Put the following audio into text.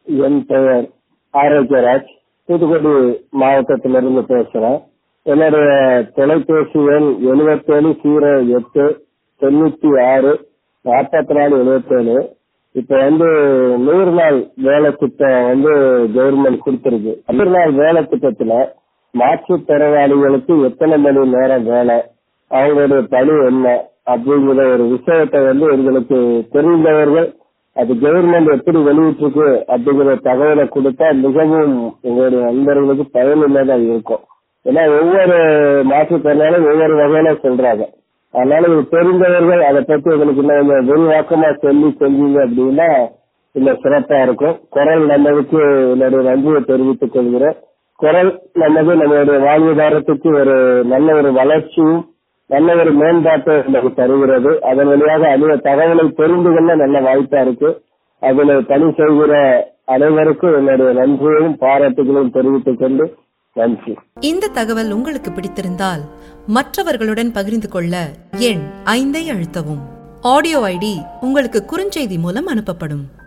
என் பெயர் ஆரோக்கியராஜ் தூத்துக்குடி மாவட்டத்திலிருந்து பேசுறேன் என்னுடைய தொலைபேசி எண் எழுபத்தேழு ஜீரோ எட்டு தொண்ணூத்தி ஆறு நாற்பத்தி நாலு எழுபத்தேழு இப்ப வந்து நூறு நாள் வேலை திட்டம் வந்து கவர்மெண்ட் கொடுத்திருக்கு நூறு நாள் வேலை திட்டத்துல மாற்றுத்திறனாளிகளுக்கு எத்தனை மணி நேரம் வேலை அவங்களுடைய பணி என்ன அப்படிங்கிற ஒரு விஷயத்தை வந்து எங்களுக்கு தெரிந்தவர்கள் அது கவர்மெண்ட் எப்படி வெளியிட்டிருக்கு அப்படிங்கிற தகவலை கொடுத்தா மிகவும் எங்களுடைய நண்பர்களுக்கு பயனுள்ளதா இருக்கும் ஏன்னா ஒவ்வொரு மாற்றுத்திறனாலும் ஒவ்வொரு வகையில சொல்றாங்க அதனால இது தெரிந்தவர்கள் அதை பத்தி எங்களுக்கு இன்னும் கொஞ்சம் விரிவாக்கமா சொல்லி செஞ்சீங்க அப்படின்னா இன்னும் சிறப்பா இருக்கும் குரல் நல்லதுக்கு என்னுடைய நன்றியை தெரிவித்துக் கொள்கிறேன் குரல் நல்லது நம்மளுடைய வாழ்வாதாரத்துக்கு ஒரு நல்ல ஒரு வளர்ச்சியும் நல்ல ஒரு மேம்பாட்டை நமக்கு தருகிறது அதன் வழியாக அதிக தகவலை தெரிந்து கொள்ள நல்ல வாய்ப்பா இருக்கு அதில் பணி செய்கிற அனைவருக்கும் என்னுடைய நன்றியையும் பாராட்டுகளையும் தெரிவித்துக் கொண்டு நன்றி இந்த தகவல் உங்களுக்கு பிடித்திருந்தால் மற்றவர்களுடன் பகிர்ந்து கொள்ள எண் ஐந்தை அழுத்தவும் ஆடியோ ஐடி உங்களுக்கு குறுஞ்செய்தி மூலம் அனுப்பப்படும்